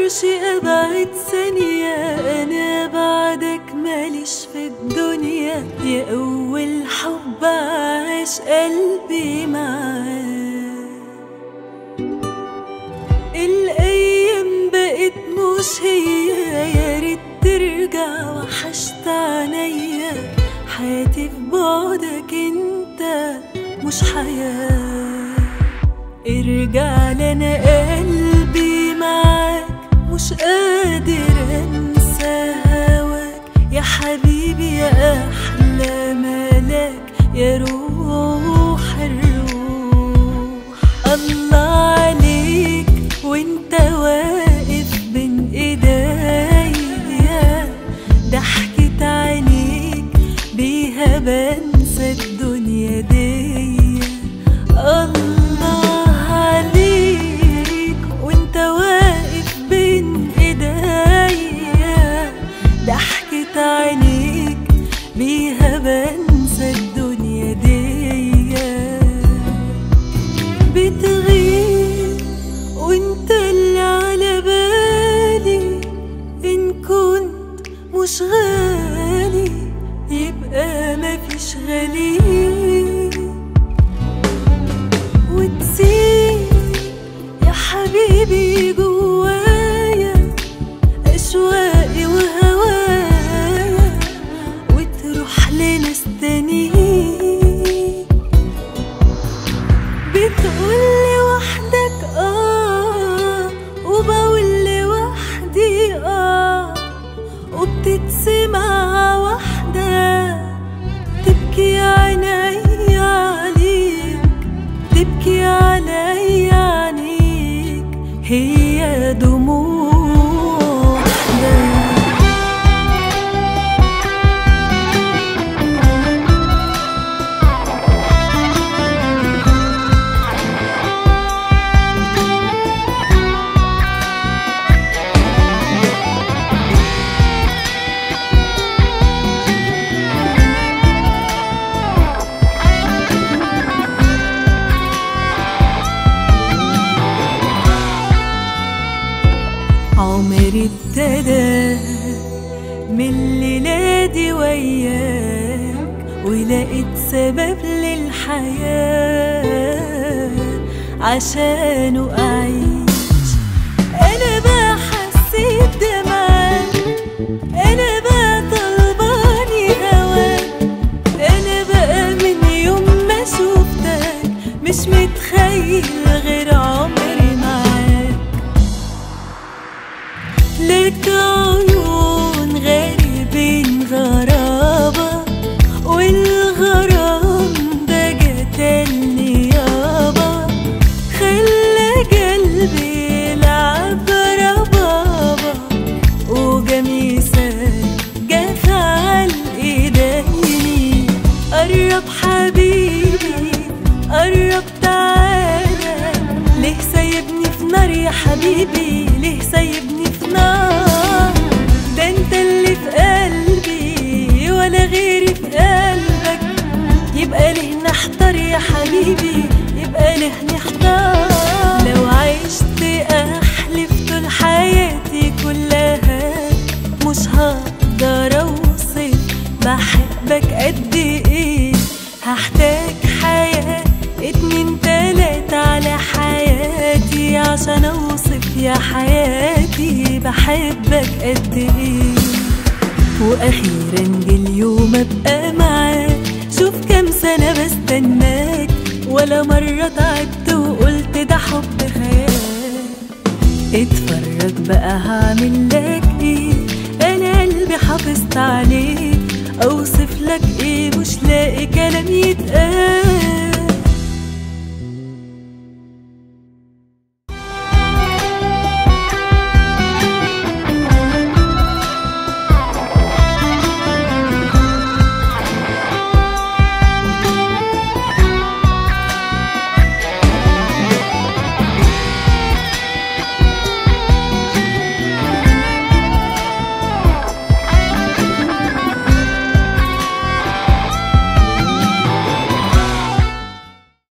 اقدرش ابعد ثانية انا بعدك ماليش في الدنيا يا اول حب عاش قلبي معاك الايام بقت مش هي يا ريت ترجع وحشت عينيا حياتي في بعدك انت مش حياه ارجع لنا قلبي معاك مش قادر انسى هواك يا حبيبي يا احلى ملاك يا روح الروح الله عليك وانت واقف بين ايديا ضحكة عينيك بيها بنسى الدنيا دي الله عليك وانت واقف بين ايديا ضحكة عينيك بيها بنسى الدنيا دي بتغيب وانت اللي على بالي ان كنت مش غالي يبقى مفيش غالي وتسيب يا حبيبي جوايا أشواقي وهوايا وتروح لناس تانيين بتقولي وحدك اه وبقول لوحدي اه وبتتسمع واحدة تبكي عيني عليك تبكي علي عينيك هي دموع واحدة عمري ابتدى من الليلة دي وياك ولقيت سبب للحياة عشانه أعيش أنا بقى حسيت ده معاك أنا بقى طلباني هواك أنا بقى من يوم ما شوفتك مش متخيل غير عمري معاك لك عيون غريبين غرابة والغرام ده جتلني يابا خلى قلبي يلعب ربابة وجميسك جف على ايديني قرب حبيبي قرب تعالى ليه سايبني في نار يا حبيبي ليه سايبني في نار ده انت اللي في قلبي ولا غيري في قلبك يبقى ليه نحتار يا حبيبي يبقى ليه نحتار لو عشت احلف طول حياتي كلها مش هقدر اوصف بحبك قد ايه هحتاج حياة اتنين تلاتة على حياتي عشان اوصف يا حياتي بحبك قد ايه واخيرا جه اليوم ابقى معاك شوف كام سنة بستناك ولا مرة تعبت وقلت ده حب خيال اتفرج بقى هعمل لك ايه انا قلبي حافظت عليك اوصف لك ايه مش لاقي كلام يتقال